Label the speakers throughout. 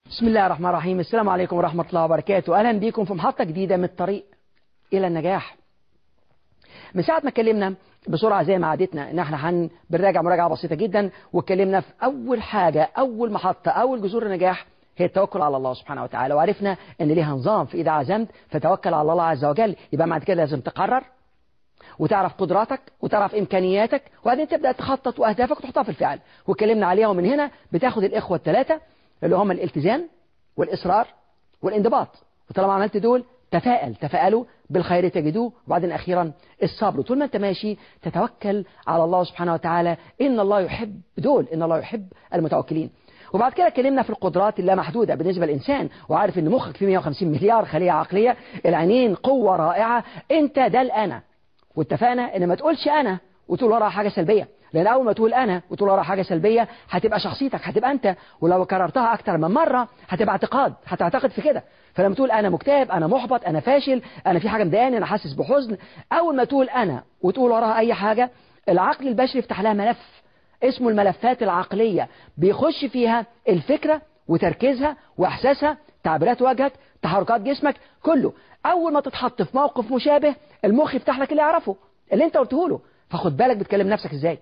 Speaker 1: بسم الله الرحمن الرحيم السلام عليكم ورحمة الله وبركاته أهلا بكم في محطة جديدة من الطريق إلى النجاح من ساعة ما اتكلمنا بسرعة زي ما عادتنا ان احنا هن بنراجع مراجعة بسيطة جدا واتكلمنا في أول حاجة أول محطة أول جذور النجاح هي التوكل على الله سبحانه وتعالى وعرفنا ان ليها نظام في إذا عزمت فتوكل على الله عز وجل يبقى بعد كده لازم تقرر وتعرف قدراتك وتعرف إمكانياتك وبعدين تبدأ تخطط وأهدافك وتحطها في الفعل واتكلمنا عليها ومن هنا بتاخد الإخوة الثلاثة اللي هم الالتزام والإصرار والانضباط وطالما عملت دول تفائل تفائلوا بالخير تجدوه وبعدين أخيرا الصبر طول ما أنت ماشي تتوكل على الله سبحانه وتعالى إن الله يحب دول إن الله يحب المتوكلين وبعد كده اتكلمنا في القدرات اللامحدودة بالنسبة للإنسان وعارف إن مخك فيه 150 مليار خلية عقلية العينين قوة رائعة أنت ده الأنا واتفقنا إن ما تقولش أنا وتقول وراها حاجة سلبية لأن أول ما تقول أنا وتقول وراها حاجة سلبية هتبقى شخصيتك هتبقى أنت ولو كررتها أكتر من مرة هتبقى اعتقاد هتعتقد في كده فلما تقول أنا مكتئب أنا محبط أنا فاشل أنا في حاجة مضايقاني أنا حاسس بحزن أول ما تقول أنا وتقول وراها أي حاجة العقل البشري يفتح لها ملف اسمه الملفات العقلية بيخش فيها الفكرة وتركيزها وإحساسها تعبيرات وجهك تحركات جسمك كله أول ما تتحط في موقف مشابه المخ يفتح لك اللي يعرفه اللي انت قلته له فخد بالك بتكلم نفسك ازاي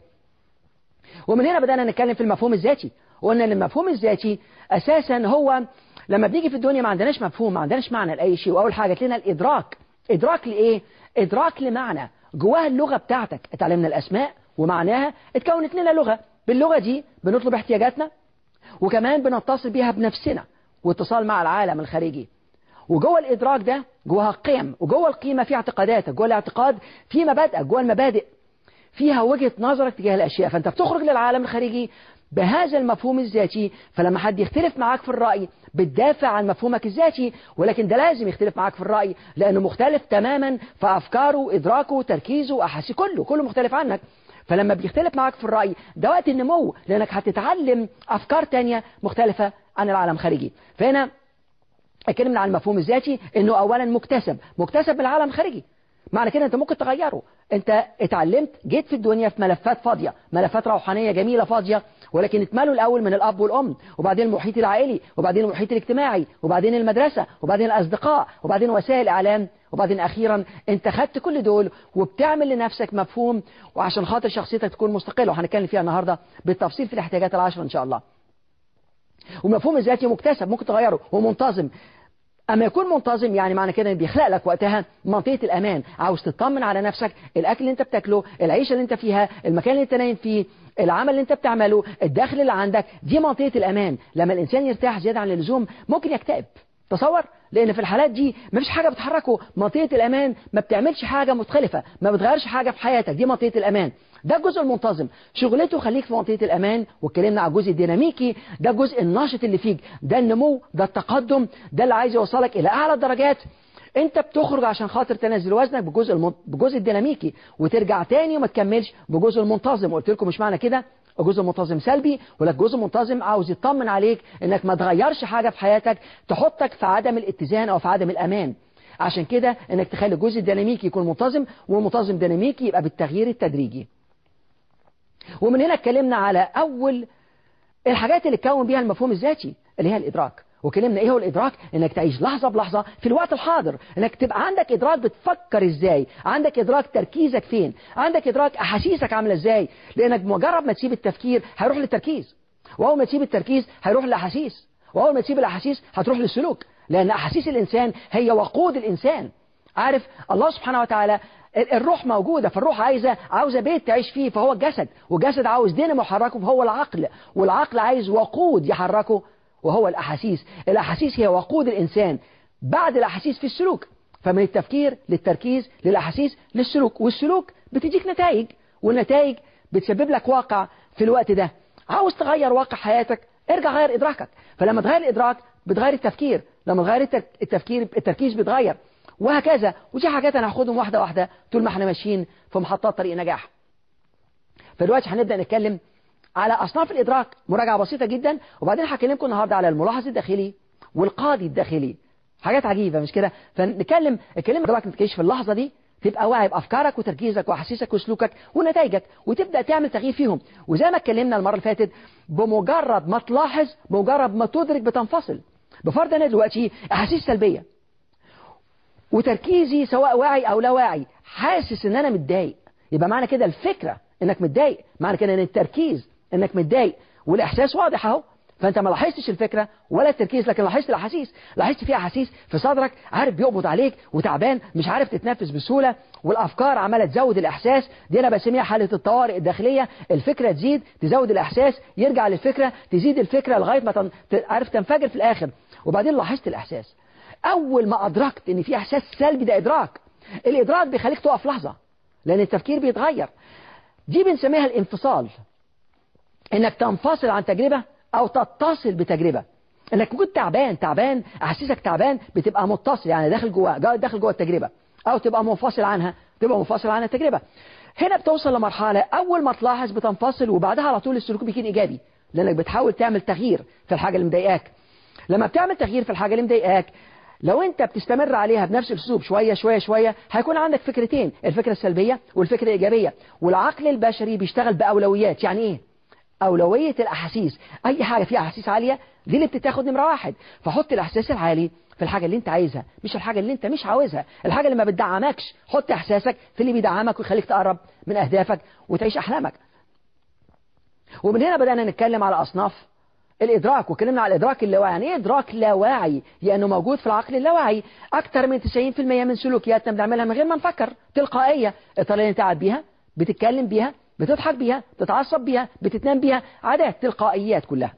Speaker 1: ومن هنا بدأنا نتكلم في المفهوم الذاتي وقلنا ان المفهوم الذاتي اساسا هو لما بنيجي في الدنيا ما عندناش مفهوم ما عندناش معنى لأي شيء وأول حاجة لنا الإدراك إدراك لإيه؟ إدراك لمعنى جواها اللغة بتاعتك اتعلمنا الأسماء ومعناها اتكونت لنا لغة باللغة دي بنطلب احتياجاتنا وكمان بنتصل بيها بنفسنا واتصال مع العالم الخارجي وجوه الإدراك ده جواها قيم وجوه القيمة في اعتقاداتك جوه الاعتقاد في مبادئك جوه المبادئ فيها وجهة نظرك تجاه الأشياء فأنت بتخرج للعالم الخارجي بهذا المفهوم الذاتي فلما حد يختلف معاك في الرأي بتدافع عن مفهومك الذاتي ولكن ده لازم يختلف معاك في الرأي لأنه مختلف تماما في أفكاره إدراكه تركيزه أحاسي كله كله مختلف عنك فلما بيختلف معاك في الرأي ده وقت النمو لأنك هتتعلم أفكار تانية مختلفة عن العالم الخارجي فهنا اتكلمنا عن المفهوم الذاتي انه اولا مكتسب مكتسب من العالم الخارجي معنى كده انت ممكن تغيره انت اتعلمت جيت في الدنيا في ملفات فاضية ملفات روحانية جميلة فاضية ولكن اتملوا الاول من الاب والام وبعدين المحيط العائلي وبعدين المحيط الاجتماعي وبعدين المدرسة وبعدين الاصدقاء وبعدين وسائل الاعلام وبعدين اخيرا انت خدت كل دول وبتعمل لنفسك مفهوم وعشان خاطر شخصيتك تكون مستقلة وهنتكلم فيها النهاردة بالتفصيل في الاحتياجات العشرة ان شاء الله ومفهوم الذاتي مكتسب ممكن تغيره ومنتظم أما يكون منتظم يعني معنى كده بيخلق لك وقتها منطقة الأمان عاوز تطمن على نفسك الأكل اللي أنت بتاكله العيشة اللي أنت فيها المكان اللي أنت نايم فيه العمل اللي أنت بتعمله الدخل اللي عندك دي منطقة الأمان لما الإنسان يرتاح زيادة عن اللزوم ممكن يكتئب تصور لأن في الحالات دي مفيش حاجة بتحركه منطقة الأمان ما بتعملش حاجة مختلفة ما بتغيرش حاجة في حياتك دي منطقة الأمان ده الجزء المنتظم شغلته خليك في منطقة الأمان واتكلمنا على الجزء الديناميكي ده الجزء الناشط اللي فيك ده النمو ده التقدم ده اللي عايز يوصلك إلى أعلى الدرجات انت بتخرج عشان خاطر تنزل وزنك بجزء المن... بجزء الديناميكي وترجع تاني وما تكملش بجزء المنتظم وقلت لكم مش معنى كده جزء منتظم سلبي ولا جزء منتظم عاوز يطمن عليك انك ما تغيرش حاجة في حياتك تحطك في عدم الاتزان او في عدم الامان عشان كده انك تخلي الجزء الديناميكي يكون منتظم والمنتظم ديناميكي يبقى بالتغيير التدريجي ومن هنا اتكلمنا على أول الحاجات اللي تكون بيها المفهوم الذاتي اللي هي الإدراك وكلمنا ايه هو الادراك انك تعيش لحظة بلحظة في الوقت الحاضر انك تبقى عندك ادراك بتفكر ازاي عندك ادراك تركيزك فين عندك ادراك احاسيسك عاملة ازاي لانك مجرد ما تسيب التفكير هيروح للتركيز واول ما تسيب التركيز هيروح للاحاسيس واول ما تسيب الاحاسيس هتروح للسلوك لان احاسيس الانسان هي وقود الانسان عارف الله سبحانه وتعالى الروح موجودة فالروح عايزة عاوزة بيت تعيش فيه فهو الجسد والجسد عاوز دينامو يحركه فهو العقل والعقل عايز وقود يحركه وهو الأحاسيس الأحاسيس هي وقود الإنسان بعد الأحاسيس في السلوك فمن التفكير للتركيز للأحاسيس للسلوك والسلوك بتديك نتائج والنتائج بتسبب لك واقع في الوقت ده عاوز تغير واقع حياتك ارجع غير إدراكك فلما تغير الإدراك بتغير التفكير لما تغير التفكير التركيز بيتغير وهكذا ودي حاجات انا هاخدهم واحدة واحدة طول ما احنا ماشيين في محطات طريق نجاح فدلوقتي هنبدأ نتكلم على أصناف الإدراك مراجعة بسيطة جدا وبعدين هكلمكم النهاردة على الملاحظ الداخلي والقاضي الداخلي حاجات عجيبة مش كده فنتكلم الكلمة دلوقتي تعيش في اللحظة دي تبقى واعي بأفكارك وتركيزك وأحاسيسك وسلوكك ونتائجك وتبدأ تعمل تغيير فيهم وزي ما اتكلمنا المرة اللي فاتت بمجرد ما تلاحظ بمجرد ما تدرك بتنفصل بفرض انا دلوقتي احاسيس سلبيه وتركيزي سواء واعي او لا واعي حاسس ان انا متضايق يبقى معنى كده الفكره انك متضايق معنى كده ان التركيز انك متضايق والاحساس واضح اهو فانت ما لاحظتش الفكره ولا التركيز لكن لاحظت الاحاسيس لاحظت في احاسيس في صدرك عارف بيقبض عليك وتعبان مش عارف تتنفس بسهوله والافكار عماله تزود الاحساس دي انا بسميها حاله الطوارئ الداخليه الفكره تزيد تزود الاحساس يرجع للفكره تزيد الفكره لغايه ما تن... عارف تنفجر في الاخر وبعدين لاحظت الاحساس اول ما ادركت ان في احساس سلبي ده ادراك الادراك بيخليك تقف لحظه لان التفكير بيتغير دي بنسميها الانفصال انك تنفصل عن تجربه او تتصل بتجربه انك كنت تعبان تعبان احاسيسك تعبان بتبقى متصل يعني داخل جوه داخل جوه التجربه او تبقى منفصل عنها تبقى منفصل عن التجربه هنا بتوصل لمرحله اول ما تلاحظ بتنفصل وبعدها على طول السلوك بيكون ايجابي لانك بتحاول تعمل تغيير في الحاجه اللي مضايقاك لما بتعمل تغيير في الحاجه اللي مضايقاك لو انت بتستمر عليها بنفس الاسلوب شويه شويه شويه هيكون عندك فكرتين الفكره السلبيه والفكره الايجابيه والعقل البشري بيشتغل باولويات يعني ايه أولوية الأحاسيس أي حاجة فيها أحاسيس عالية دي اللي بتتاخد نمرة واحد فحط الإحساس العالي في الحاجة اللي أنت عايزها مش الحاجة اللي أنت مش عاوزها الحاجة اللي ما بتدعمكش حط إحساسك في اللي بيدعمك ويخليك تقرب من أهدافك وتعيش أحلامك ومن هنا بدأنا نتكلم على أصناف الإدراك وكلمنا على الإدراك اللاواعي يعني إيه إدراك لاواعي لأنه موجود في العقل اللاواعي أكثر من 90% من سلوكياتنا بنعملها من غير ما نفكر تلقائية الطريقة اللي أنت قاعد بيها بتتكلم بيها بتضحك بيها بتتعصب بيها بتتنام بيها عادات تلقائيات كلها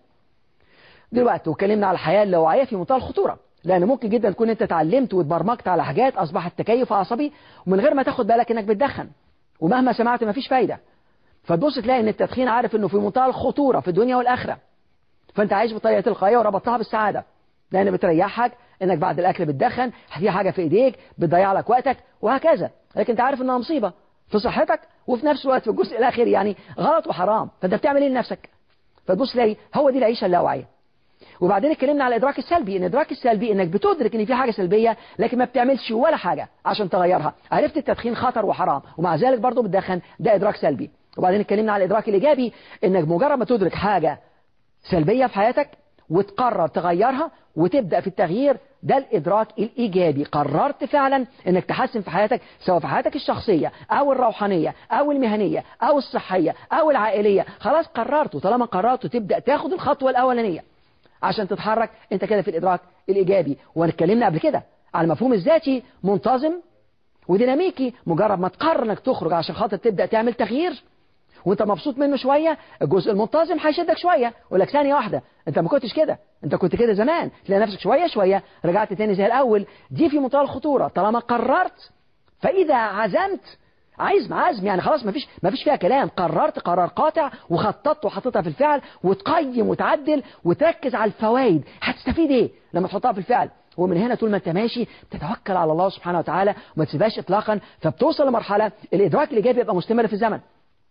Speaker 1: دلوقتي وكلمنا على الحياة اللاواعية في منتهى الخطورة لأن ممكن جدا تكون أنت اتعلمت واتبرمجت على حاجات أصبحت تكيف عصبي ومن غير ما تاخد بالك إنك بتدخن ومهما سمعت مفيش فايدة فتبص تلاقي إن التدخين عارف إنه في منتهى الخطورة في الدنيا والآخرة فأنت عايش بطريقة تلقائية وربطتها بالسعادة لأن بتريحك إنك بعد الأكل بتدخن في حاجة في إيديك بتضيع لك وقتك وهكذا لكن أنت عارف إنها مصيبة في صحتك وفي نفس الوقت في الجزء الأخير يعني غلط وحرام فأنت بتعمل إيه لنفسك فتبص تلاقي هو دي العيشة اللاواعية وبعدين اتكلمنا على الإدراك السلبي إن الإدراك السلبي إنك بتدرك إن في حاجة سلبية لكن ما بتعملش ولا حاجة عشان تغيرها عرفت التدخين خطر وحرام ومع ذلك برضه بتدخن ده إدراك سلبي وبعدين اتكلمنا على الإدراك الإيجابي إنك مجرد ما تدرك حاجة سلبية في حياتك وتقرر تغيرها وتبدأ في التغيير ده الإدراك الإيجابي قررت فعلا أنك تحسن في حياتك سواء في حياتك الشخصية أو الروحانية أو المهنية أو الصحية أو العائلية خلاص قررت وطالما قررت تبدأ تاخد الخطوة الأولانية عشان تتحرك أنت كده في الإدراك الإيجابي واتكلمنا قبل كده على المفهوم الذاتي منتظم وديناميكي مجرد ما تقرر انك تخرج عشان خاطر تبدأ تعمل تغيير وانت مبسوط منه شوية الجزء المنتظم هيشدك شوية يقول لك ثانية واحدة انت ما كنتش كده انت كنت كده زمان تلاقي نفسك شوية شوية رجعت تاني زي الأول دي في منتهى الخطورة طالما قررت فإذا عزمت عايز عزم يعني خلاص مفيش مفيش فيها كلام قررت قرار قاطع وخططت وحطيتها في الفعل وتقيم وتعدل وتركز على الفوائد هتستفيد ايه لما تحطها في الفعل ومن هنا طول ما انت ماشي تتوكل على الله سبحانه وتعالى وما تسيبهاش اطلاقا فبتوصل لمرحله الادراك الايجابي يبقى مستمر في الزمن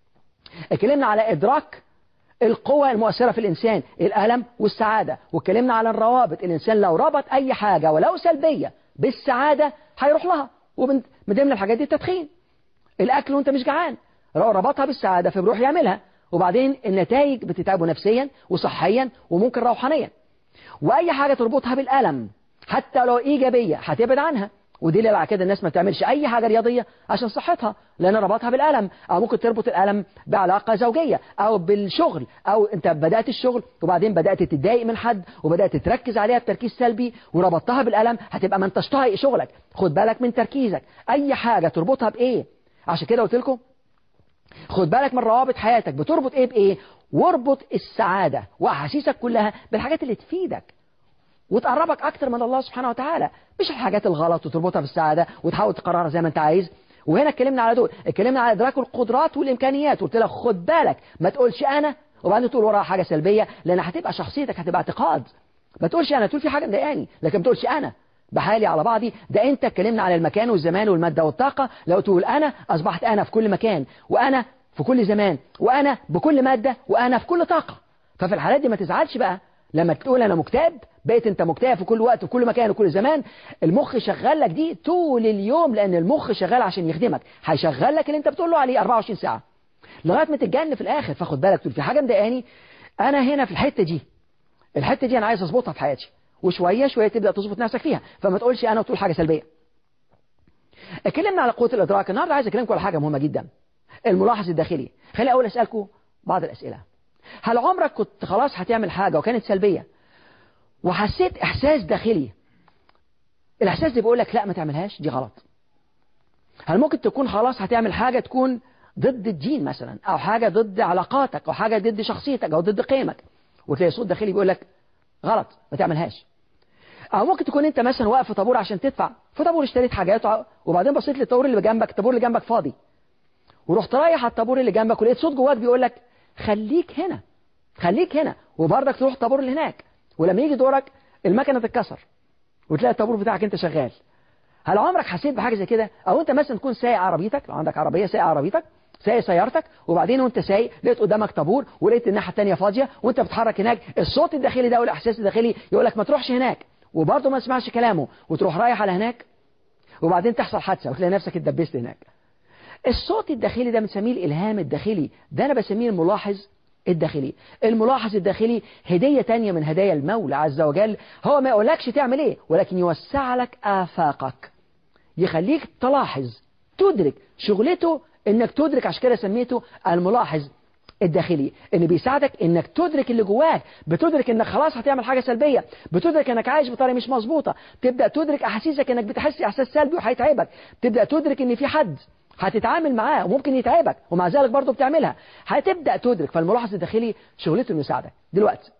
Speaker 1: اتكلمنا على إدراك القوة المؤثرة في الإنسان الألم والسعادة واتكلمنا على الروابط الإنسان لو ربط أي حاجة ولو سلبية بالسعادة هيروح لها ومن ضمن الحاجات دي التدخين الأكل وأنت مش جعان لو ربطها بالسعادة فبيروح يعملها وبعدين النتائج بتتعبه نفسيا وصحيا وممكن روحانيا وأي حاجة تربطها بالألم حتى لو إيجابية هتبعد عنها ودي اللي على كده الناس ما تعملش اي حاجة رياضية عشان صحتها لان ربطها بالالم او ممكن تربط الالم بعلاقة زوجية او بالشغل او انت بدأت الشغل وبعدين بدأت تتضايق من حد وبدأت تركز عليها بتركيز سلبي وربطتها بالالم هتبقى ما انتش طايق شغلك خد بالك من تركيزك اي حاجة تربطها بايه عشان كده قلت لكم خد بالك من روابط حياتك بتربط ايه بايه واربط السعادة واحاسيسك كلها بالحاجات اللي تفيدك وتقربك أكتر من الله سبحانه وتعالى مش الحاجات الغلط وتربطها بالسعادة وتحاول تقررها زي ما أنت عايز وهنا اتكلمنا على دول اتكلمنا على إدراك القدرات والإمكانيات قلت لك خد بالك ما تقولش أنا وبعدين تقول وراها حاجة سلبية لأن هتبقى شخصيتك هتبقى اعتقاد ما تقولش أنا تقول في حاجة مضايقاني لكن ما تقولش أنا بحالي على بعضي ده انت اتكلمنا على المكان والزمان والمادة والطاقة لو تقول انا اصبحت انا في كل مكان وانا في كل زمان وانا بكل مادة وانا في كل طاقة ففي الحالات دي ما تزعلش بقى لما تقول انا مكتئب بقيت انت مكتئب في كل وقت وكل مكان وكل زمان المخ شغال لك دي طول اليوم لان المخ شغال عشان يخدمك هيشغل لك اللي انت بتقول له عليه 24 ساعة لغاية ما تتجن في الاخر فاخد بالك تقول في حاجة مضايقاني انا هنا في الحتة دي الحتة دي انا عايز اظبطها في حياتي وشويه شويه تبدا تظبط نفسك فيها فما تقولش انا وتقول حاجه سلبيه اتكلمنا على قوه الادراك النهارده عايز اكلمكم على حاجه مهمه جدا الملاحظ الداخلي خليني اول اسالكم بعض الاسئله هل عمرك كنت خلاص هتعمل حاجه وكانت سلبيه وحسيت احساس داخلي الاحساس ده بيقول لك لا ما تعملهاش دي غلط هل ممكن تكون خلاص هتعمل حاجه تكون ضد الدين مثلا او حاجه ضد علاقاتك او حاجه ضد شخصيتك او ضد قيمك وتلاقي صوت داخلي بيقول لك غلط ما تعملهاش او ممكن تكون انت مثلا واقف في طابور عشان تدفع في طابور اشتريت حاجات وبعدين بصيت للطابور اللي جنبك الطابور اللي جنبك فاضي ورحت رايح على الطابور اللي جنبك ولقيت صوت جواك بيقول لك خليك هنا خليك هنا وبرضك تروح الطابور اللي هناك ولما يجي دورك المكنه تتكسر وتلاقي الطابور بتاعك انت شغال هل عمرك حسيت بحاجه زي كده او انت مثلا تكون سايق عربيتك لو عندك عربيه سايق عربيتك سايق سيارتك وبعدين وانت سايق لقيت قدامك طابور ولقيت الناحيه الثانيه فاضيه وانت بتتحرك هناك الصوت الداخلي ده والاحساس الداخلي يقول لك ما تروحش هناك وبرضه ما تسمعش كلامه وتروح رايح على هناك وبعدين تحصل حادثه وتلاقي نفسك اتدبست هناك الصوت الداخلي ده بنسميه الالهام الداخلي ده انا بسميه الملاحظ الداخلي الملاحظ الداخلي هدية تانية من هدايا المولى عز وجل هو ما يقولكش تعمل ايه ولكن يوسع لك آفاقك يخليك تلاحظ تدرك شغلته انك تدرك عشان كده سميته الملاحظ الداخلي ان بيساعدك انك تدرك اللي جواك بتدرك انك خلاص هتعمل حاجه سلبيه بتدرك انك عايش بطريقه مش مظبوطه تبدا تدرك احاسيسك انك بتحس احساس سلبي وهيتعبك تبدا تدرك ان في حد هتتعامل معاه وممكن يتعبك ومع ذلك برضه بتعملها هتبدا تدرك فالملاحظ الداخلي شغلته انه يساعدك دلوقتي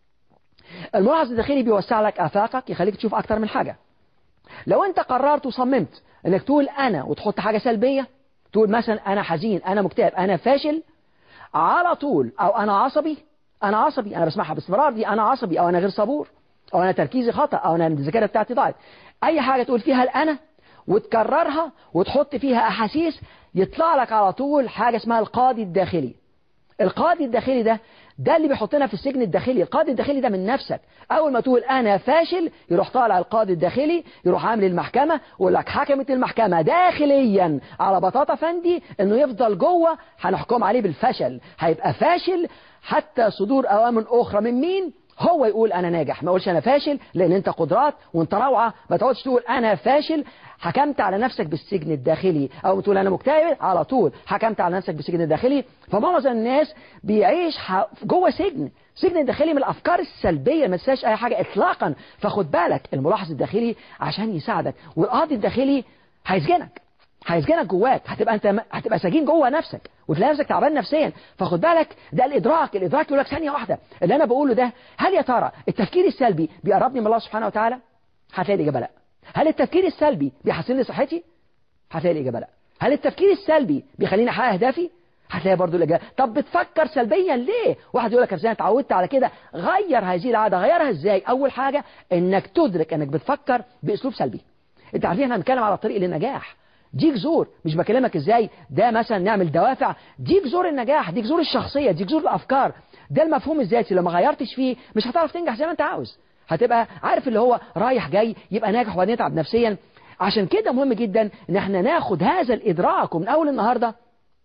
Speaker 1: الملاحظ الداخلي بيوسع لك افاقك يخليك تشوف اكتر من حاجه لو انت قررت وصممت انك تقول انا وتحط حاجه سلبيه تقول مثلا انا حزين انا مكتئب انا فاشل على طول او انا عصبي انا عصبي انا بسمعها باستمرار دي انا عصبي او انا غير صبور او انا تركيزي خطا او انا الذاكره بتاعتي ضاعت اي حاجه تقول فيها الانا وتكررها وتحط فيها احاسيس يطلع لك على طول حاجه اسمها القاضي الداخلي القاضي الداخلي ده ده اللي بيحطنا في السجن الداخلي القاضي الداخلي ده من نفسك اول ما تقول انا فاشل يروح طالع القاضي الداخلي يروح عامل المحكمه ويقول لك حكمت المحكمه داخليا على بطاطا فندي انه يفضل جوه هنحكم عليه بالفشل هيبقى فاشل حتى صدور اوامر اخرى من مين هو يقول انا ناجح ما يقولش انا فاشل لان انت قدرات وانت روعه ما تقعدش تقول انا فاشل حكمت على نفسك بالسجن الداخلي او تقول انا مكتئب على طول حكمت على نفسك بالسجن الداخلي فمعظم الناس بيعيش جوه سجن سجن الداخلي من الافكار السلبيه ما تنساش اي حاجه اطلاقا فخد بالك الملاحظ الداخلي عشان يساعدك والقاضي الداخلي هيسجنك هيسجنك جواك هتبقى انت هتبقى سجين جوه نفسك وتلاقي نفسك تعبان نفسيا فخد بالك ده الادراك الادراك يقول لك ثانيه واحده اللي انا بقوله ده هل يا ترى التفكير السلبي بيقربني من الله سبحانه وتعالى هتلاقي الاجابه لا هل التفكير السلبي بيحسن لي صحتي هتلاقي الاجابه لا هل التفكير السلبي بيخليني احقق اهدافي هتلاقي برضه الاجابه طب بتفكر سلبيا ليه واحد يقول لك انا اتعودت على كده غير هذه العاده غيرها ازاي اول حاجه انك تدرك انك بتفكر باسلوب سلبي انت عارفين احنا بنتكلم على الطريق للنجاح دي جذور مش بكلمك ازاي ده مثلا نعمل دوافع دي جذور النجاح دي جذور الشخصيه دي جذور الافكار ده المفهوم الذاتي لو ما غيرتش فيه مش هتعرف تنجح زي ما انت عاوز هتبقى عارف اللي هو رايح جاي يبقى ناجح وبعدين يتعب نفسيا عشان كده مهم جدا ان احنا ناخد هذا الادراك ومن اول النهارده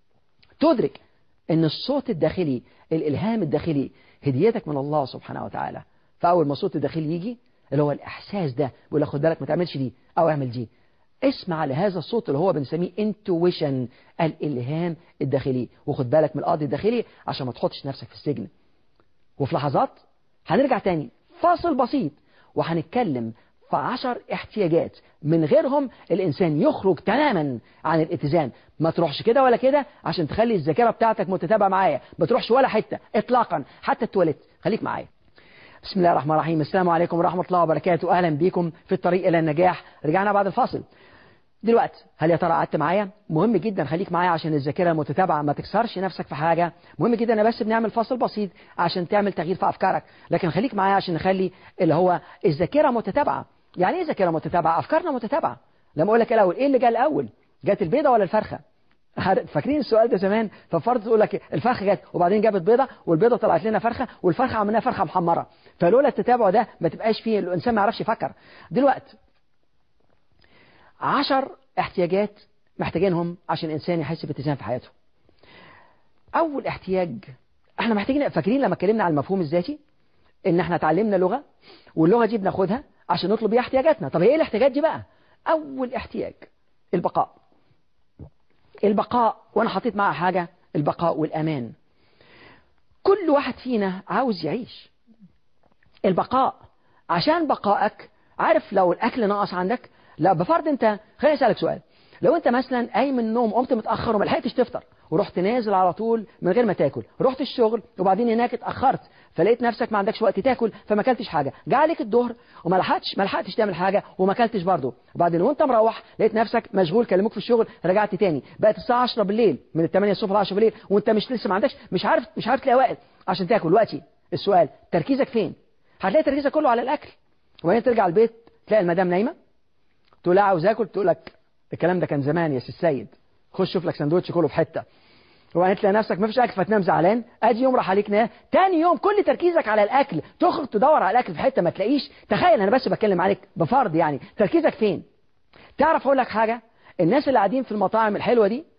Speaker 1: تدرك ان الصوت الداخلي الالهام الداخلي هديتك من الله سبحانه وتعالى فاول ما الصوت الداخلي يجي اللي هو الاحساس ده بيقول لك خد بالك ما تعملش دي او اعمل دي اسمع لهذا الصوت اللي هو بنسميه انتويشن الالهام الداخلي وخد بالك من القاضي الداخلي عشان ما تحطش نفسك في السجن وفي لحظات هنرجع تاني فاصل بسيط وهنتكلم في عشر احتياجات من غيرهم الإنسان يخرج تماما عن الاتزان ما تروحش كده ولا كده عشان تخلي الذاكرة بتاعتك متتابعة معايا ما تروحش ولا حتة إطلاقا حتى التواليت خليك معايا بسم الله الرحمن الرحيم السلام عليكم ورحمة الله وبركاته أهلا بكم في الطريق إلى النجاح رجعنا بعد الفاصل دلوقتي هل يا ترى قعدت معايا مهم جدا خليك معايا عشان الذاكره متتابعه ما تكسرش نفسك في حاجه مهم جدا انا بس بنعمل فاصل بسيط عشان تعمل تغيير في افكارك لكن خليك معايا عشان نخلي اللي هو الذاكره متتابعه يعني ايه ذاكره متتابعه افكارنا متتابعه لما اقول لك الاول ايه اللي جاء الاول جت البيضه ولا الفرخه فاكرين السؤال ده زمان ففرض تقول لك الفرخه جت وبعدين جابت بيضه والبيضه طلعت لنا فرخه والفرخه عملناها فرخه محمره فلولا التتابع ده ما تبقاش فيه الانسان ما يعرفش يفكر دلوقتي عشر احتياجات محتاجينهم عشان الانسان يحس باتزان في حياته اول احتياج احنا محتاجين فاكرين لما اتكلمنا على المفهوم الذاتي ان احنا اتعلمنا لغة واللغة دي بناخدها عشان نطلب بيها احتياجاتنا طب هي ايه الاحتياجات دي بقى اول احتياج البقاء البقاء وانا حطيت معها حاجة البقاء والامان كل واحد فينا عاوز يعيش البقاء عشان بقائك عارف لو الاكل ناقص عندك لا بفرض انت خليني اسالك سؤال لو انت مثلا قايم من النوم قمت متاخر وما لحقتش تفطر ورحت نازل على طول من غير ما تاكل رحت الشغل وبعدين هناك اتاخرت فلقيت نفسك ما عندكش وقت تاكل فما اكلتش حاجه جه عليك الظهر وما لحقتش ما لحقتش تعمل حاجه وما اكلتش برضه وبعدين وانت مروح لقيت نفسك مشغول كلموك في الشغل رجعت تاني بقت الساعه 10 بالليل من ال 8 الصبح ل 10 بالليل وانت مش لسه ما عندكش مش عارف مش عارف تلاقي وقت عشان تاكل وقتي السؤال تركيزك فين هتلاقي تركيزك كله على الاكل وبعدين ترجع البيت تلاقي المدام نايمه تقول لها عاوز اكل تقول لك الكلام ده كان زمان يا سي السيد خش شوف لك سندوتش كله في حته وبعدين تلاقي نفسك ما فيش اكل فتنام زعلان ادي يوم راح عليك نام تاني يوم كل تركيزك على الاكل تخرج تدور على الاكل في حته ما تلاقيش تخيل انا بس بتكلم عليك بفرض يعني تركيزك فين تعرف اقول لك حاجه الناس اللي قاعدين في المطاعم الحلوه دي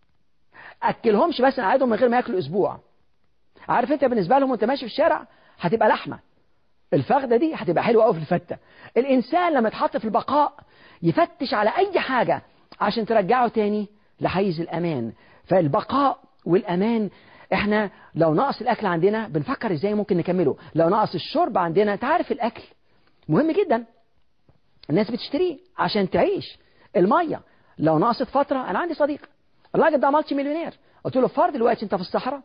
Speaker 1: اكلهمش بس قعدهم من غير ما ياكلوا اسبوع عارف انت بالنسبه لهم وانت ماشي في الشارع هتبقى لحمه الفخده دي هتبقى حلوه قوي في الفته الانسان لما يتحط في البقاء يفتش على اي حاجه عشان ترجعه تاني لحيز الامان فالبقاء والامان احنا لو نقص الاكل عندنا بنفكر ازاي ممكن نكمله لو نقص الشرب عندنا تعرف الاكل مهم جدا الناس بتشتريه عشان تعيش الميه لو نقصت فتره انا عندي صديق الراجل ده مالتي مليونير قلت له فرض دلوقتي انت في الصحراء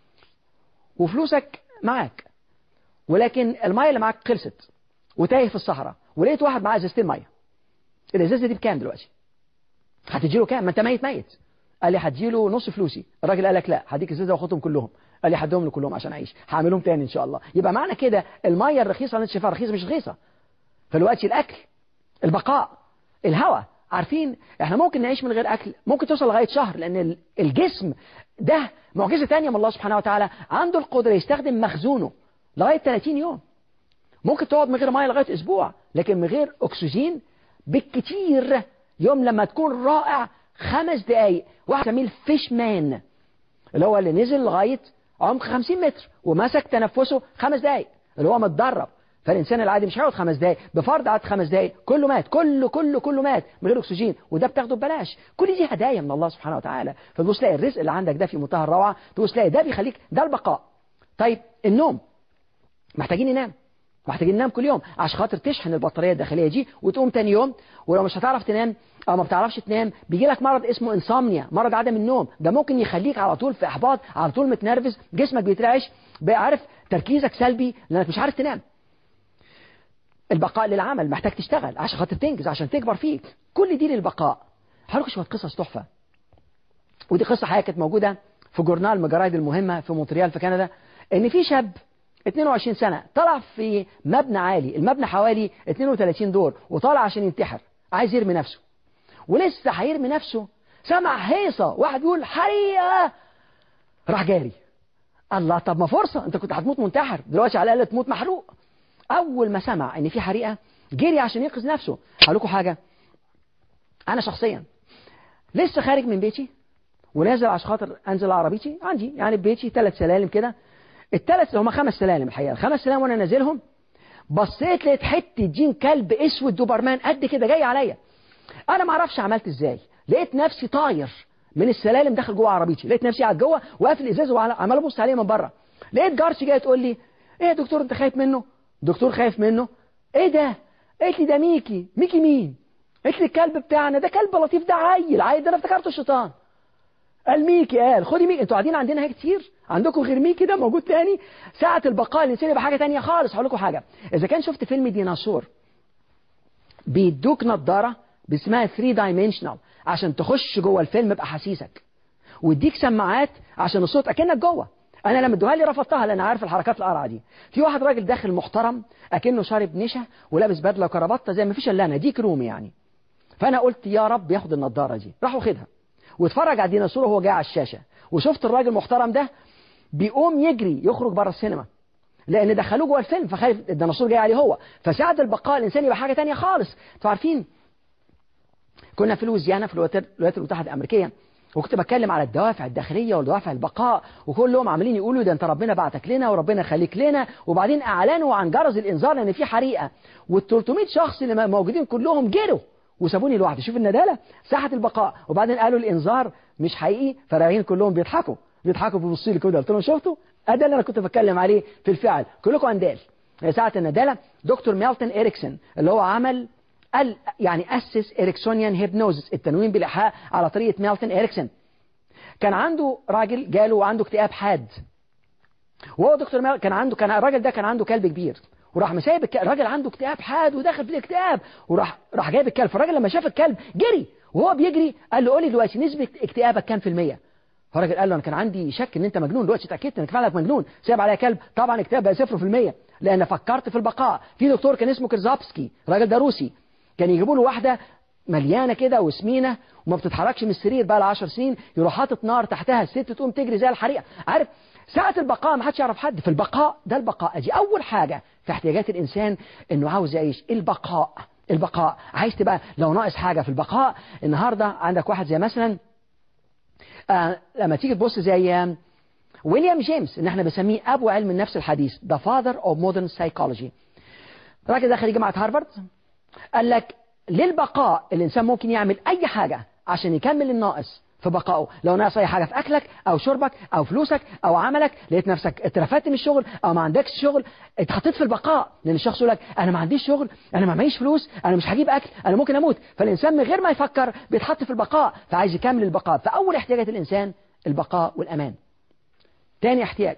Speaker 1: وفلوسك معاك ولكن الميه اللي معاك خلصت وتايه في الصحراء ولقيت واحد معاه ازازتين ميه الازازه دي بكام دلوقتي هتديله كام ما انت ميت ميت قال لي هديله نص فلوسي الراجل قال لك لا هديك ازازه واخدهم كلهم قال لي هديهم له كلهم عشان اعيش هعملهم تاني ان شاء الله يبقى معنى كده الميه الرخيصه اللي انت شايفها رخيصه مش رخيصه فالوقت الاكل البقاء الهواء عارفين احنا ممكن نعيش من غير اكل ممكن توصل لغايه شهر لان الجسم ده معجزه ثانيه من الله سبحانه وتعالى عنده القدره يستخدم مخزونه لغايه 30 يوم ممكن تقعد من غير ميه لغايه اسبوع لكن من غير اكسجين بالكتير يوم لما تكون رائع خمس دقايق واحد سميه الفيش مان اللي هو اللي نزل لغايه عمق 50 متر ومسك تنفسه خمس دقايق اللي هو متدرب فالانسان العادي مش هيقعد خمس دقايق بفرض قعد خمس دقايق كله مات كله كله كله مات من غير اكسجين وده بتاخده ببلاش كل دي هدايا من الله سبحانه وتعالى فتبص تلاقي الرزق اللي عندك ده في منتهى الروعه تبص تلاقي ده بيخليك ده البقاء طيب النوم محتاجين ننام محتاجين ننام كل يوم عشان خاطر تشحن البطاريه الداخليه دي وتقوم تاني يوم ولو مش هتعرف تنام او ما بتعرفش تنام بيجي لك مرض اسمه انسomnia مرض عدم النوم ده ممكن يخليك على طول في احباط على طول متنرفز جسمك بيترعش بقى عارف تركيزك سلبي لانك مش عارف تنام البقاء للعمل محتاج تشتغل عشان خاطر تنجز عشان تكبر فيك كل دي للبقاء هقول شويه قصص تحفه ودي قصه حقيقه كانت موجوده في جورنال من الجرايد المهمه في مونتريال في كندا ان في شاب 22 سنة طلع في مبنى عالي المبنى حوالي 32 دور وطالع عشان ينتحر عايز يرمي نفسه ولسه هيرمي نفسه سمع هيصة واحد يقول حريقة راح جاري الله طب ما فرصة انت كنت هتموت منتحر دلوقتي على الأقل تموت محروق أول ما سمع إن في حريقة جري عشان ينقذ نفسه هقول لكم حاجة أنا شخصيا لسه خارج من بيتي ونازل عشان خاطر أنزل عربيتي عندي يعني بيتي ثلاث سلالم كده الثلاث هم خمس سلالم الحقيقه الخمس سلالم وانا نازلهم بصيت لقيت حته جين كلب اسود دوبرمان قد كده جاي عليا انا ما اعرفش عملت ازاي لقيت نفسي طاير من السلالم داخل جوه عربيتي لقيت نفسي قاعد جوه وقافل الازاز وعمال ابص عليه من بره لقيت جارتي جايه تقول لي ايه يا دكتور انت خايف منه دكتور خايف منه ايه ده قالت لي ده ميكي ميكي مين قالت لي الكلب بتاعنا ده كلب لطيف ده عيل عيل ده انا افتكرته الشيطان قال ميكي قال خدي ميكي انتوا قاعدين عندنا هيك كتير عندكم غير ميكي ده موجود تاني ساعة البقاء الإنساني يبقى حاجة تانية خالص هقول لكم حاجة إذا كان شفت فيلم ديناصور بيدوك نظارة باسمها 3 دايمنشنال عشان تخش جوه الفيلم بأحاسيسك ويديك سماعات عشان الصوت أكنك جوه أنا لما ادوها لي رفضتها لأن عارف الحركات القرعة دي في واحد راجل داخل محترم أكنه شارب نشا ولابس بدلة وكرافته زي ما فيش إلا أنا ديك رومي يعني فأنا قلت يا رب ياخد النضارة دي راح واخدها واتفرج على الديناصور وهو جاي على الشاشة وشفت الراجل المحترم ده بيقوم يجري يخرج بره السينما لان دخلوه جوه الفيلم فخايف الديناصور جاي عليه هو فساعد البقاء الانساني يبقى حاجه تانية خالص انتوا عارفين كنا في لويزيانا في الولايات المتحده الامريكيه وكنت بتكلم على الدوافع الداخلية والدوافع البقاء وكلهم عاملين يقولوا ده انت ربنا بعتك لنا وربنا خليك لنا وبعدين اعلنوا عن جرس الانذار لان في حريقة وال 300 شخص اللي موجودين كلهم جروا وسابوني لوحدي شوف الندالة ساحة البقاء وبعدين قالوا الانذار مش حقيقي فراجعين كلهم بيضحكوا بيضحكوا بيبصوا لي كده قلت لهم شفتوا ده اللي انا كنت بتكلم عليه في الفعل كلكم اندال ساعة الندالة دكتور ميلتون إريكسون اللي هو عمل ال يعني أسس إريكسونيان هيبنوزس التنويم بالإيحاء على طريقة ميلتون إريكسون كان عنده راجل جاله وعنده اكتئاب حاد وهو دكتور ميل كان عنده كان الراجل ده كان عنده كلب كبير وراح مسايب الك... الراجل عنده اكتئاب حاد وداخل في الاكتئاب وراح راح جايب الكلب فالراجل لما شاف الكلب جري وهو بيجري قال له قول لي دلوقتي نسبة اكتئابك كام في المية فالراجل قال له انا كان عندي شك ان انت مجنون دلوقتي اتاكدت انك فعلا مجنون سايب عليا كلب طبعا اكتئاب بقى 0% لان فكرت في البقاء في دكتور كان اسمه كرزابسكي الراجل ده روسي كان يجيبوا له واحده مليانه كده وسمينه وما بتتحركش من السرير بقى لها 10 سنين يروح حاطط نار تحتها الست تقوم تجري زي الحريقه عارف ساعة البقاء ما حدش يعرف حد في البقاء ده البقاء دي أول حاجة في احتياجات الإنسان إنه عاوز يعيش البقاء البقاء عايز تبقى لو ناقص حاجة في البقاء النهاردة عندك واحد زي مثلا آه لما تيجي تبص زي ويليام جيمس اللي احنا بنسميه ابو علم النفس الحديث the father of modern psychology راجل داخل جامعة هارفارد قال لك للبقاء الانسان ممكن يعمل اي حاجة عشان يكمل الناقص في بقائه لو ناقص اي حاجة في اكلك او شربك او فلوسك او عملك لقيت نفسك اترفدت من الشغل او ما عندكش شغل اتحطيت في البقاء لان الشخص يقول لك انا ما عنديش شغل انا ما معيش فلوس انا مش هجيب اكل انا ممكن اموت فالانسان من غير ما يفكر بيتحط في البقاء فعايز يكمل البقاء فاول احتياجات الانسان البقاء والامان تاني احتياج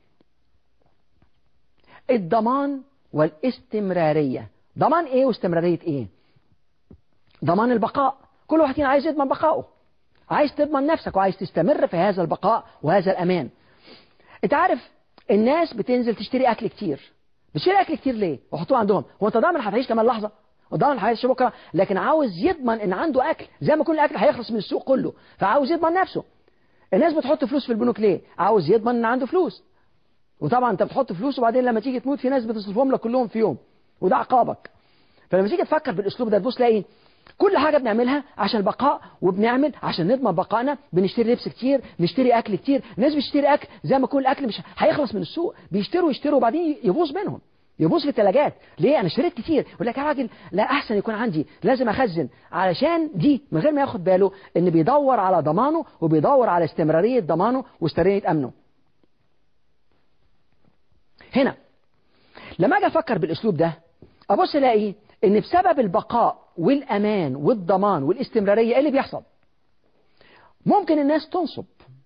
Speaker 1: الضمان والاستمرارية ضمان ايه واستمرارية ايه ضمان البقاء كل واحد فينا عايز يضمن بقائه عايز تضمن نفسك وعايز تستمر في هذا البقاء وهذا الأمان انت عارف الناس بتنزل تشتري أكل كتير بتشتري أكل كتير ليه وحطوه عندهم هو انت ضامن هتعيش كمان لحظة وضامن هيعيش بكرة لكن عاوز يضمن ان عنده أكل زي ما يكون الأكل هيخلص من السوق كله فعاوز يضمن نفسه الناس بتحط فلوس في البنوك ليه عاوز يضمن ان عنده فلوس وطبعا انت بتحط فلوس وبعدين لما تيجي تموت في ناس بتصرفهم لك كلهم في يوم وده عقابك فلما تيجي تفكر بالاسلوب ده تبص تلاقي كل حاجة بنعملها عشان البقاء وبنعمل عشان نضمن بقائنا بنشتري لبس كتير نشتري أكل كتير الناس بتشتري أكل زي ما يكون الأكل مش هيخلص من السوق بيشتروا يشتروا وبعدين يبوظ منهم يبوظ في الثلاجات ليه انا اشتريت كتير يقول لك يا راجل لا احسن يكون عندي لازم اخزن علشان دي من غير ما ياخد باله ان بيدور على ضمانه وبيدور على استمراريه ضمانه واستمراريه امنه هنا لما اجي افكر بالاسلوب ده ابص الاقي ان بسبب البقاء والامان والضمان والاستمراريه ايه اللي بيحصل ممكن الناس تنصب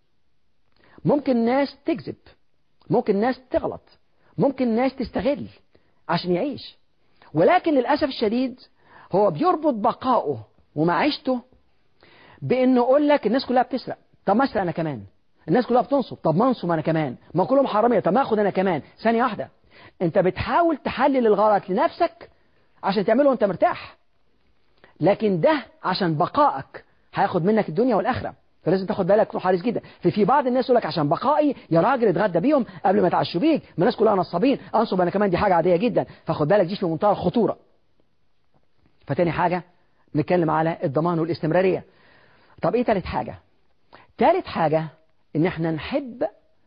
Speaker 1: ممكن الناس تكذب ممكن الناس تغلط ممكن الناس تستغل عشان يعيش ولكن للأسف الشديد هو بيربط بقائه ومعيشته بأنه يقول لك الناس كلها بتسرق طب ما اسرق أنا كمان الناس كلها بتنصب طب ما انصب أنا كمان ما كلهم حرامية طب ما اخد أنا كمان ثانية واحدة أنت بتحاول تحلل الغلط لنفسك عشان تعمله وأنت مرتاح لكن ده عشان بقائك هياخد منك الدنيا والآخرة فلازم تاخد بالك تكون حريص جدا في في بعض الناس يقول لك عشان بقائي يا راجل اتغدى بيهم قبل ما يتعشوا بيك ما الناس كلها نصابين انصب انا كمان دي حاجه عاديه جدا فخد بالك دي في منتهى الخطوره فتاني حاجه نتكلم على الضمان والاستمراريه طب ايه تالت حاجه تالت حاجه ان احنا نحب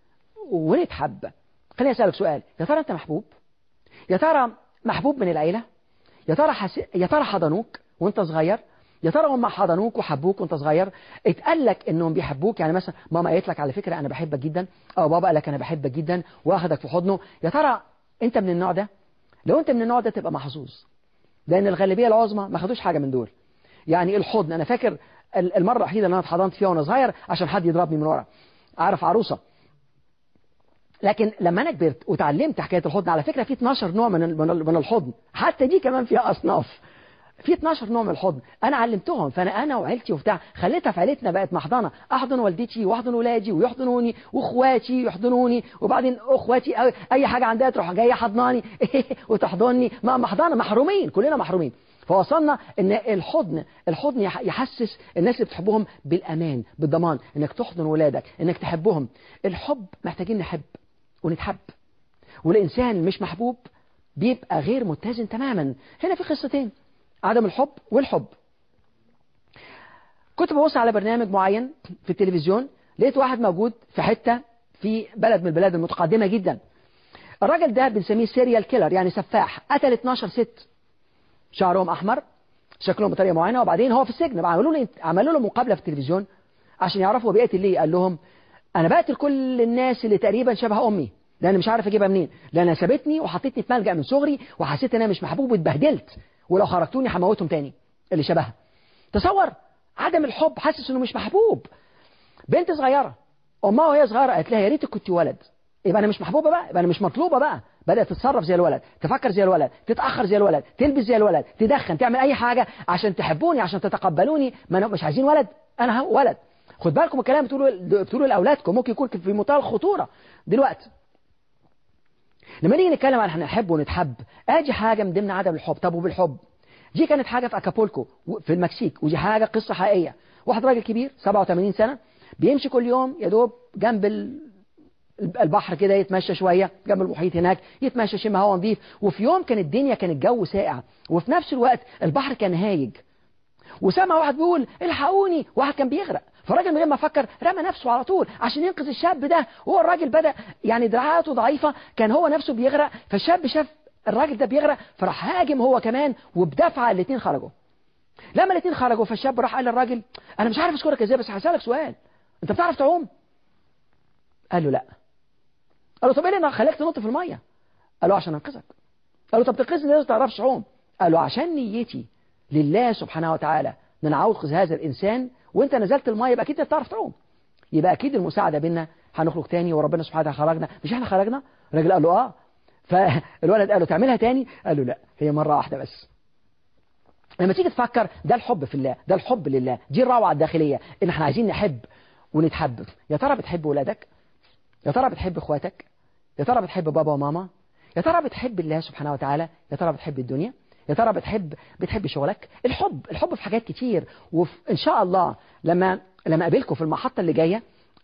Speaker 1: ونتحب خليني اسالك سؤال يا ترى انت محبوب يا ترى محبوب من العيله يا ترى حس... يا ترى حضنوك وانت صغير يا ترى هم حضنوك وحبوك وانت صغير اتقال لك انهم بيحبوك يعني مثلا ماما قالت لك على فكره انا بحبك جدا او بابا قال لك انا بحبك جدا واخدك في حضنه يا ترى انت من النوع ده لو انت من النوع ده تبقى محظوظ لان الغالبيه العظمى ما خدوش حاجه من دول يعني الحضن انا فاكر المره الوحيده اللي انا اتحضنت فيها وانا صغير عشان حد يضربني من ورا عارف عروسه لكن لما انا كبرت وتعلمت حكايه الحضن على فكره في 12 نوع من من الحضن حتى دي كمان فيها اصناف في 12 نوع من الحضن انا علمتهم فانا انا وعيلتي وبتاع خليتها في عيلتنا بقت محضنه احضن والدتي واحضن ولادي ويحضنوني واخواتي يحضنوني وبعدين اخواتي اي حاجه عندها تروح جايه حضناني وتحضني ما محضنه محرومين كلنا محرومين فوصلنا ان الحضن الحضن يحسس الناس اللي بتحبهم بالامان بالضمان انك تحضن ولادك انك تحبهم الحب محتاجين نحب ونتحب والانسان مش محبوب بيبقى غير متزن تماما هنا في قصتين عدم الحب والحب كنت ببص على برنامج معين في التلفزيون لقيت واحد موجود في حتة في بلد من البلاد المتقدمة جدا الراجل ده بنسميه سيريال كيلر يعني سفاح قتل 12 ست شعرهم احمر شكلهم بطريقه معينه وبعدين هو في السجن عملوا له عملوا له مقابله في التلفزيون عشان يعرفوا هو بيقتل ليه قال لهم انا بقتل كل الناس اللي تقريبا شبه امي لان مش عارف اجيبها منين لان سابتني وحطتني في ملجأ من صغري وحسيت ان انا مش محبوب واتبهدلت ولو خرجتوني هموتهم تاني اللي شبهها تصور عدم الحب حاسس انه مش محبوب بنت صغيره امها وهي صغيره قالت لها يا ريتك كنت ولد يبقى انا مش محبوبه بقى يبقى انا مش مطلوبه بقى بدات تتصرف زي الولد تفكر زي الولد تتاخر زي الولد تلبس زي الولد تدخن تعمل اي حاجه عشان تحبوني عشان تتقبلوني ما أنا مش عايزين ولد انا ولد خد بالكم الكلام بتقولوا بتقولوا لاولادكم ممكن يكون في منتهى الخطوره دلوقتي لما نيجي نتكلم عن احنا نحب ونتحب ادي حاجه من ضمن عدم الحب طب وبالحب دي كانت حاجه في اكابولكو في المكسيك ودي حاجه قصه حقيقيه واحد راجل كبير 87 سنه بيمشي كل يوم يا دوب جنب البحر كده يتمشى شوية جنب المحيط هناك يتمشى شم هوا نظيف وفي يوم كان الدنيا كان الجو ساقع وفي نفس الوقت البحر كان هايج وسمع واحد بيقول الحقوني واحد كان بيغرق فالراجل من غير ما فكر رمى نفسه على طول عشان ينقذ الشاب ده وهو الراجل بدأ يعني دراعاته ضعيفة كان هو نفسه بيغرق فالشاب شاف الراجل ده بيغرق فراح هاجم هو كمان وبدفعة الاثنين خرجوا لما الاثنين خرجوا فالشاب راح قال للراجل انا مش عارف اشكرك ازاي بس هسألك سؤال انت بتعرف تعوم قال له لا قال له طب ايه اللي خلاك تنط في الميه قال له عشان انقذك قال له طب تنقذني ليه ما تعرفش تعوم قال له عشان نيتي لله سبحانه وتعالى ان انا عاوز هذا الانسان وانت نزلت الميه يبقى اكيد بتعرف تعوم يبقى اكيد المساعده بينا هنخرج تاني وربنا سبحانه وتعالى خرجنا مش احنا خرجنا الراجل قال له اه فالولد قال له تعملها تاني قال له لا هي مره واحده بس لما تيجي تفكر ده الحب في الله ده الحب لله دي الروعه الداخليه ان احنا عايزين نحب ونتحب يا ترى بتحب ولادك يا ترى بتحب اخواتك يا ترى بتحب بابا وماما يا ترى بتحب الله سبحانه وتعالى يا ترى بتحب الدنيا يا ترى بتحب بتحب شغلك الحب الحب في حاجات كتير وان شاء الله لما لما اقابلكم في المحطه اللي جايه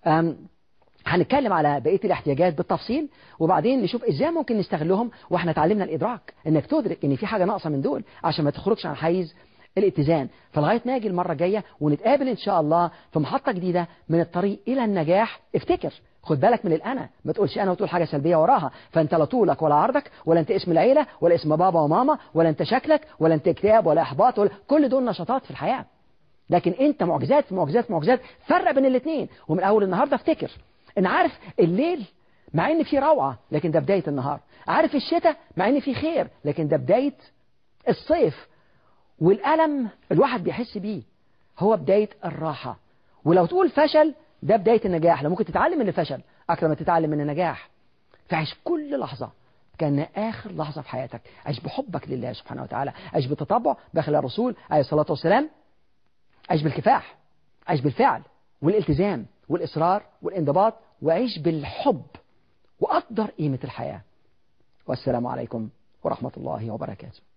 Speaker 1: هنتكلم على بقيه الاحتياجات بالتفصيل وبعدين نشوف ازاي ممكن نستغلهم واحنا اتعلمنا الادراك انك تدرك ان في حاجه ناقصه من دول عشان ما تخرجش عن حيز الاتزان فلغايه ما اجي المره الجايه ونتقابل ان شاء الله في محطه جديده من الطريق الى النجاح افتكر خد بالك من الأنا ما تقولش أنا وتقول حاجة سلبية وراها فأنت لا طولك ولا عرضك ولا أنت اسم العيلة ولا اسم بابا وماما ولا أنت شكلك ولا أنت اكتئاب ولا إحباط ولا كل دول نشاطات في الحياة لكن أنت معجزات في معجزات معجزات فرق بين الاثنين ومن أول النهاردة افتكر إن عارف الليل مع إن في روعة لكن ده بداية النهار عارف الشتاء مع إن في خير لكن ده بداية الصيف والألم الواحد بيحس بيه هو بداية الراحة ولو تقول فشل ده بداية النجاح لو ممكن تتعلم من الفشل أكثر ما تتعلم من النجاح فعيش كل لحظة كان آخر لحظة في حياتك عيش بحبك لله سبحانه وتعالى عيش بالتطبع داخل الرسول عليه الصلاة والسلام عيش بالكفاح عيش بالفعل والالتزام والإصرار والانضباط وعيش بالحب وقدر قيمة الحياة والسلام عليكم ورحمة الله وبركاته